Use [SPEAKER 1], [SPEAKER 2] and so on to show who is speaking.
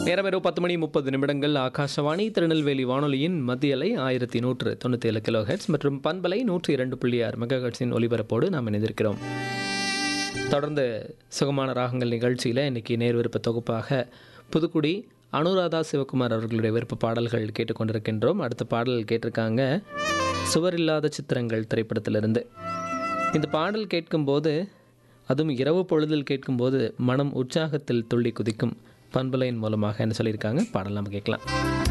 [SPEAKER 1] நேரம் இரவு பத்து மணி முப்பது நிமிடங்கள் ஆகாஷவாணி திருநெல்வேலி வானொலியின் மத்திய அலை ஆயிரத்தி நூற்று தொண்ணூற்றி ஏழு கிலோ ஹெட்ஸ் மற்றும் பண்பலை நூற்றி இரண்டு புள்ளி ஆறு மெகா ஹெட்ஸின் ஒலிபரப்போடு நாம் இணைந்திருக்கிறோம் தொடர்ந்து சுகமான ராகங்கள் நிகழ்ச்சியில் இன்றைக்கி நேர் விருப்ப தொகுப்பாக புதுக்குடி அனுராதா சிவகுமார் அவர்களுடைய விருப்ப பாடல்கள் கேட்டுக்கொண்டிருக்கின்றோம் அடுத்த பாடல் கேட்டிருக்காங்க சுவரில்லாத சித்திரங்கள் திரைப்படத்திலிருந்து இந்த பாடல் கேட்கும்போது அதுவும் இரவு பொழுதில் கேட்கும்போது மனம் உற்சாகத்தில் துள்ளி குதிக்கும் பண்பலையின் மூலமாக என்ன சொல்லியிருக்காங்க பாடல் நம்ம கேட்கலாம்